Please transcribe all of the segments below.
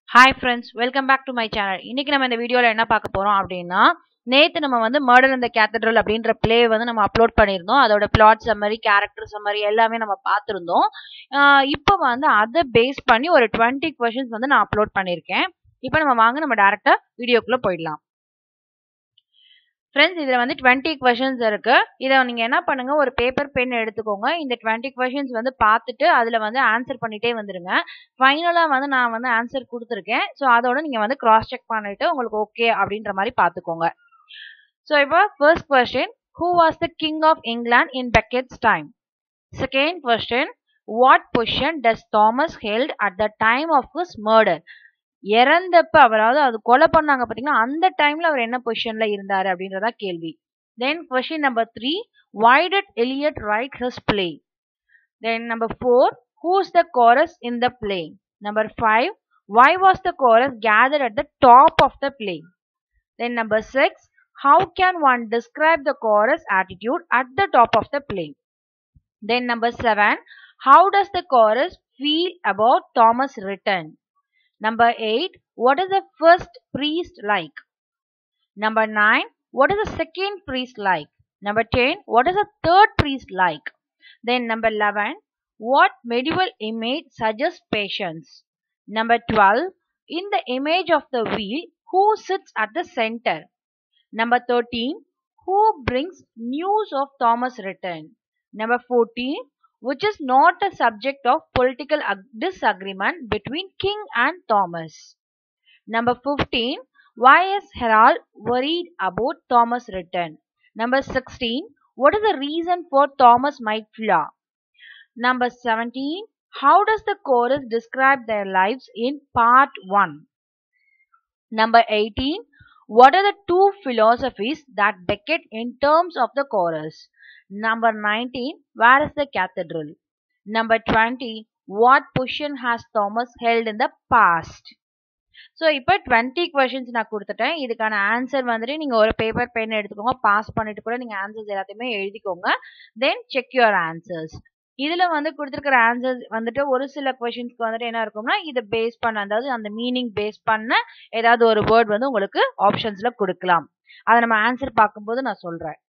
Hi friends welcome back to my channel இன்னைக்கு நம்ம இந்த வீடியோவில் என்ன பார்க்க போகிறோம் அப்படின்னா நேற்று நம்ம வந்து மர்டர் இந்த கேத்தட்ரல் அப்படின்ற ப்ளே வந்து நம்ம அப்லோட் பண்ணியிருந்தோம் அதோட பிளாட் சம்மரி கேரக்டர் சம்மரி எல்லாமே நம்ம பார்த்துருந்தோம் இப்போ வந்து அதை பேஸ் பண்ணி ஒரு டுவெண்ட்டி கொஷின்ஸ் வந்து நான் அப்லோட் பண்ணியிருக்கேன் இப்போ நம்ம வாங்க நம்ம டேரெக்டாக வீடியோக்குள்ளே போயிடலாம் ஃப்ரெண்ட்ஸ் இதில் வந்து டுவெண்ட்டி கொஷின்ஸ் இருக்கு இதை நீங்கள் என்ன பண்ணுங்க ஒரு பேப்பர் பென் எடுத்துக்கோங்க இந்த டுவெண்ட்டி கொஷின்ஸ் வந்து பார்த்துட்டு அதில் வந்து ஆன்சர் பண்ணிட்டே வந்துருங்க ஃபைனலாக வந்து நான் வந்து ஆன்சர் கொடுத்துருக்கேன் ஸோ அதோட நீங்கள் வந்து கிராஸ் செக் பண்ணிட்டு உங்களுக்கு ஓகே அப்படின்ற மாதிரி பார்த்துக்கோங்க ஸோ இப்போ first question who was the king of England in Becket's time second question what position does Thomas held at the time of his murder இறந்தப்ப அவராவது அது கொலை பண்ணாங்க பார்த்தீங்கன்னா அந்த டைம்ல அவர் என்ன பொசிஷன்ல இருந்தாரு அப்படின்றதா கேள்வி then question number three why did Eliot write his play then number four who's the chorus in the play number five why was the chorus gather at the top of the play then number six how can one describe the chorus attitude at the top of the play? Then number seven, how does the chorus feel about Thomas Written? Number eight, what is the first priest like? Number nine, what is the second priest like? Number ten, what is the third priest like? Then number eleven, what medieval image suggests patience? Number twelve, in the image of the wheel, who sits at the center? Number 13, who brings news of Thomas Written? Number 14, which is not a subject of political disagreement between King and Thomas. Number 15, why is Herald worried about Thomas Written? Number 16, what is the reason for Thomas might flaw? Number 17, how does the chorus describe their lives in part 1? Number 18, what are the two philosophies that Beckett in terms of the chorus? Number 19. Where is the cathedral? Number 20. What position has Thomas held in the past? So இப்போ twenty questions நான் கொடுத்துட்டேன் இதுக்கான answer வந்துட்டு நீங்கள் ஒரு paper pen எடுத்துக்கோங்க pass பண்ணிட்டு கூட நீங்கள் ஆன்சர்ஸ் எல்லாத்தையுமே எழுதிக்கோங்க தென் செக் யுவர் ஆன்சர்ஸ் இதில் வந்து கொடுத்துருக்கிற ஆன்சர்ஸ் வந்துட்டு ஒரு சில கொஷின்ஸ்க்கு வந்துட்டு என்ன இருக்கும்னா இதை பேஸ் பண்ண அதாவது அந்த மீனிங் பேஸ் பண்ண ஏதாவது ஒரு வேர்ட் வந்து உங்களுக்கு ஆப்ஷன்ஸில் கொடுக்கலாம் அதை நம்ம ஆன்சர் பார்க்கும்போது நான் சொல்கிறேன்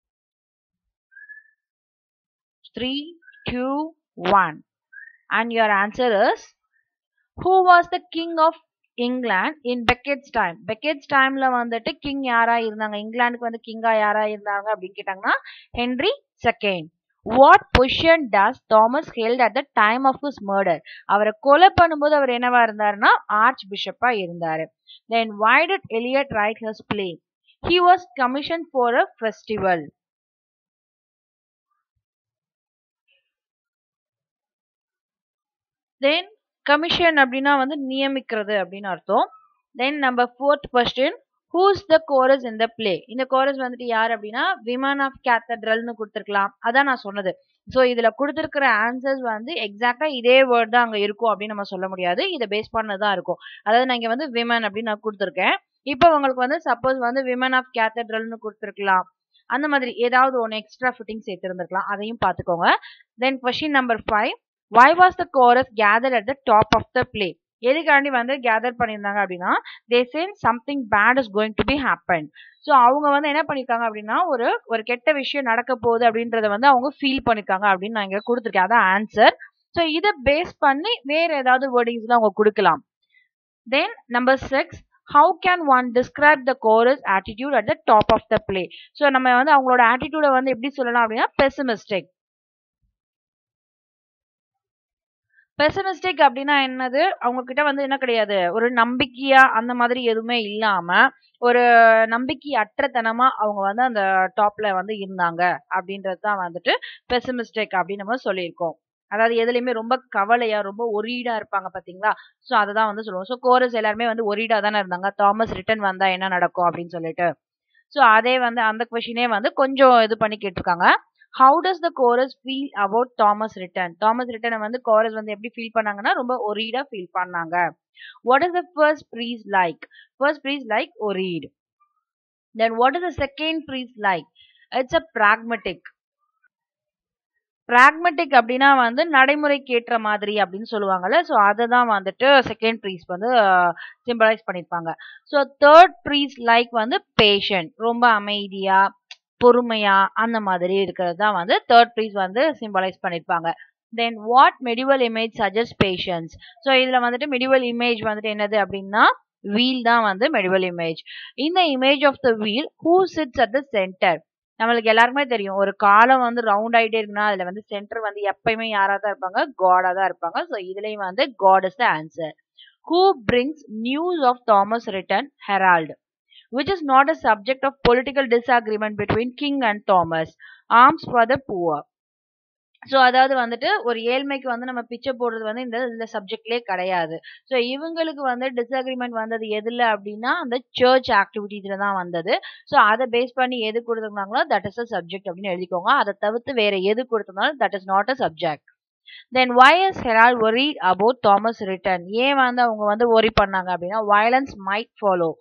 three two one and your answer is who was the king of England in Becket's time Becket's டைம்ல வந்துட்டு கிங் யாரா இருந்தாங்க இங்கிலாந்துக்கு வந்து கிங்கா யாரா இருந்தாங்க அப்படின்னு கேட்டாங்கன்னா Henry second what position does Thomas held at the time of his murder அவரை கொலை பண்ணும்போது அவர் என்னவா இருந்தாருன்னா ஆர்ச் பிஷப்பா இருந்தாரு then why did Eliot write his play he was commission for a festival then commission அப்படின்னா வந்து நியமிக்கிறது அப்படின்னு அர்த்தம் then number fourth question who's the chorus இந்த பிளே இந்த கோரஸ் வந்துட்டு யார் அப்படின்னா விமன் ஆஃப் கேத்தட்ரல்னு கொடுத்துருக்கலாம் அதான் நான் சொன்னது ஸோ இதில் கொடுத்துருக்கிற ஆன்சர்ஸ் வந்து எக்ஸாக்டா இதே வேர்ட் தான் அங்கே இருக்கும் அப்படின்னு நம்ம சொல்ல முடியாது இதை பேஸ் பண்ணதான் இருக்கும் அதாவது நான் இங்கே வந்து விமன் அப்படின்னு நான் கொடுத்துருக்கேன் இப்போ உங்களுக்கு வந்து சப்போஸ் வந்து விமன் ஆஃப் கேத்தட்ரல்னு கொடுத்துருக்கலாம் அந்த மாதிரி ஏதாவது ஒன்று எக்ஸ்ட்ரா ஃபிட்டிங் சேர்த்துருந்துருக்கலாம் அதையும் பார்த்துக்கோங்க then question number five why was the chorus gather at the top of the play எதுக்காண்டி வந்து கேதர் பண்ணியிருந்தாங்க அப்படின்னா they sense something bad is going to be happen so அவங்க வந்து என்ன பண்ணியிருக்காங்க அப்படின்னா ஒரு ஒரு கெட்ட விஷயம் நடக்க போகுது அப்படின்றத வந்து அவங்க ஃபீல் பண்ணியிருக்காங்க அப்படின்னு நான் இங்கே கொடுத்துருக்கேன் அதான் ஆன்சர் ஸோ இதை பேஸ் பண்ணி வேற ஏதாவது வேர்டிங்ஸ்ல அவங்க கொடுக்கலாம் then number six how can one describe the chorus attitude at the top of the play so நம்ம வந்து அவங்களோட ஆட்டிடியூட வந்து எப்படி சொல்லலாம் அப்படின்னா பெசிமிஸ்டிக் பெசமிஸ்டிக் அப்படின்னா என்னது அவங்க கிட்ட வந்து என்ன கிடையாது ஒரு நம்பிக்கையா அந்த மாதிரி எதுவுமே இல்லாம ஒரு நம்பிக்கை அற்றத்தனமா அவங்க வந்து அந்த டாப்ல வந்து இருந்தாங்க அப்படின்றது தான் வந்துட்டு பெசமிஸ்டிக் அப்படின்னு நம்ம சொல்லியிருக்கோம் அதாவது எதுலையுமே ரொம்ப கவலையா ரொம்ப ஒரீடா இருப்பாங்க பாத்தீங்களா சோ அததான் வந்து சொல்லுவோம் ஸோ கோரஸ் எல்லாருமே வந்து ஒரீடா தானே இருந்தாங்க தாமஸ் ரிட்டன் வந்தா என்ன நடக்கும் அப்படின்னு சொல்லிட்டு ஸோ அதே வந்து அந்த கொஷினே வந்து கொஞ்சம் இது பண்ணி கேட்டிருக்காங்க how does the chorus feel about Thomas return Thomas ரிட்டனை வந்து கோரஸ் வந்து எப்படி ஃபீல் பண்ணாங்கன்னா ரொம்ப ஒரீடா ஃபீல் பண்ணாங்க what is the first phrase like first phrase like worried then what is the second phrase like it's a pragmatic pragmatic அப்படின்னா வந்து நடைமுறைக்கு ஏற்ற மாதிரி அப்படின்னு சொல்லுவாங்கல்ல ஸோ அதை தான் வந்துட்டு செகண்ட் ப்ரீஸ் வந்து சிம்பலைஸ் பண்ணியிருப்பாங்க ஸோ தேர்ட் ப்ரீஸ் லைக் வந்து பேஷண்ட் ரொம்ப அமைதியா பொறுமையா அந்த மாதிரி இருக்கிறது தான் வந்து தேர்ட் ப்ரீஸ் வந்து சிம்பலைஸ் பண்ணியிருப்பாங்க then what medieval image suggest patience so இதில் வந்துட்டு மெடிவல் இமேஜ் வந்துட்டு என்னது அப்படின்னா வீல் தான் வந்து மெடிவல் இமேஜ் இந்த image of the wheel who sits at the centre நம்மளுக்கு எல்லாருக்குமே தெரியும் ஒரு காலம் வந்து ரவுண்ட் ஆகிட்டே இருக்குன்னா அதில் வந்து சென்டர் வந்து எப்பயுமே யாராக தான் இருப்பாங்க காடாக தான் இருப்பாங்க ஸோ இதுலேயும் வந்து God is the answer who brings news of Thomas return herald which is not a subject of political disagreement between king and Thomas. Arms for the poor. So அதாவது வந்துட்டு ஒரு ஏழ்மைக்கு வந்து நம்ம பிச்சை போடுறது வந்து இந்த இந்த சப்ஜெக்ட்லேயே கிடையாது ஸோ இவங்களுக்கு வந்து டிஸ்அக்ரிமெண்ட் வந்தது எதில் அப்படின்னா அந்த சர்ச் ஆக்டிவிட்டீஸ்ல தான் வந்தது ஸோ அதை பேஸ் பண்ணி எது கொடுத்துருந்தாங்களோ தட் இஸ் அ சப்ஜெக்ட் அப்படின்னு எழுதிக்கோங்க அதை தவிர்த்து வேற எது கொடுத்திருந்தாலும் that is not a subject then why is herald worry about Thomas return ஏன் வந்து அவங்க வந்து ஒரி பண்ணாங்க அப்படின்னா வயலன்ஸ் மைட் ஃபாலோ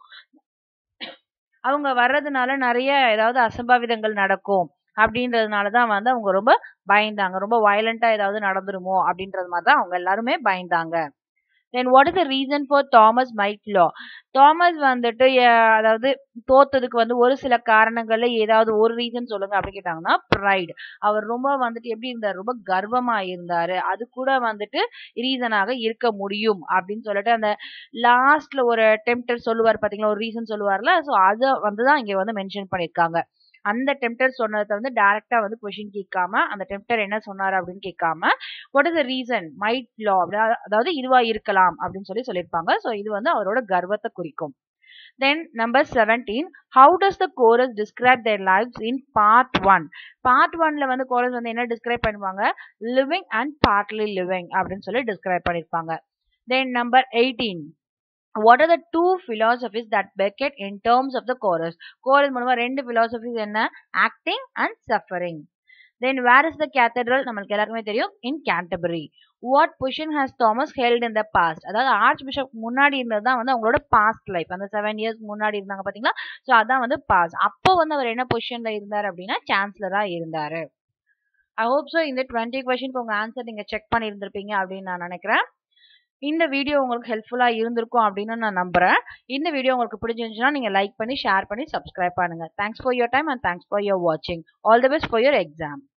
அவங்க வர்றதுனால நிறைய ஏதாவது அசம்பாவிதங்கள் நடக்கும் அப்படின்றதுனால தான் வந்து அவங்க ரொம்ப பயந்தாங்க ரொம்ப வயலண்டா ஏதாவது நடந்துருமோ அப்படின்றது மாதிரி தான் அவங்க எல்லாருமே பயந்தாங்க then what is the reason for Thomas மைக் லா தாமஸ் வந்துட்டு அதாவது தோத்ததுக்கு வந்து ஒரு சில காரணங்கள்ல ஏதாவது ஒரு ரீசன் சொல்லுங்க அப்படின்னு கேட்டாங்கன்னா ப்ரைட் அவர் ரொம்ப வந்துட்டு எப்படி இருந்தார் ரொம்ப கர்வமா இருந்தாரு அது கூட வந்துட்டு ரீசனாக இருக்க முடியும் அப்படின்னு சொல்லிட்டு அந்த லாஸ்ட்ல ஒரு டெம்டர் சொல்லுவார் பாத்தீங்களா ஒரு ரீசன் சொல்லுவார்ல ஸோ அதை வந்து தான் இங்க வந்து மென்ஷன் பண்ணியிருக்காங்க அந்த டெம்டர் சொன்னதை வந்து டைரக்டா வந்து கொஸ்டின் கேட்காம அந்த டெம்டர் என்ன சொன்னாரு அப்படின்னு கேட்காம வாட் இஸ் த ரீசன் மைட் லா அதாவது இதுவா இருக்கலாம் அப்படின்னு சொல்லி சொல்லியிருப்பாங்க ஸோ இது வந்து அவரோட கர்வத்தை குறிக்கும் then number seventeen how does the chorus describe their lives in part one part ஒன்ல வந்து கோரஸ் வந்து என்ன டிஸ்கிரைப் பண்ணுவாங்க லிவிங் அண்ட் பார்ட்லி லிவிங் அப்படின்னு சொல்லி டிஸ்கிரைப் பண்ணியிருப்பாங்க then number eighteen what are the two philosophies that Beckett in terms of the chorus chorus மூலமா ரெண்டு philosophies என்ன acting and suffering then where is the cathedral நம்மளுக்கு எல்லாருக்குமே தெரியும் in Canterbury what position has Thomas held in the past அதாவது archbishop முன்னாடி இருந்தது தான் வந்து அவங்களோட பாஸ்ட் லைஃப் அந்த செவன் இயர்ஸ் முன்னாடி இருந்தாங்க பாத்தீங்களா ஸோ அதான் வந்து பாஸ்ட் அப்போ வந்து அவர் என்ன பொசிஷன்ல இருந்தார் அப்படின்னா சான்சலரா இருந்தாரு ஐ ஹோப் ஸோ இந்த டுவெண்ட்டி கொஸ்டின் உங்க ஆன்சர் நீங்க செக் பண்ணியிருந்திருப்பீங்க அப்படின்னு நான் நினைக்கிறேன் இந்த வீடியோ உங்களுக்கு ஹெல்ப்ஃபுல்லாக இருந்திருக்கும் அப்படின்னு நான் நம்புறேன் இந்த வீடியோ உங்களுக்கு பிடிச்சிருந்துச்சுன்னா நீங்கள் லைக் பண்ணி ஷேர் பண்ணி சப்ஸ்கிரைப் பண்ணுங்க thanks for your time and thanks for your வாட்சிங் all the best for your exam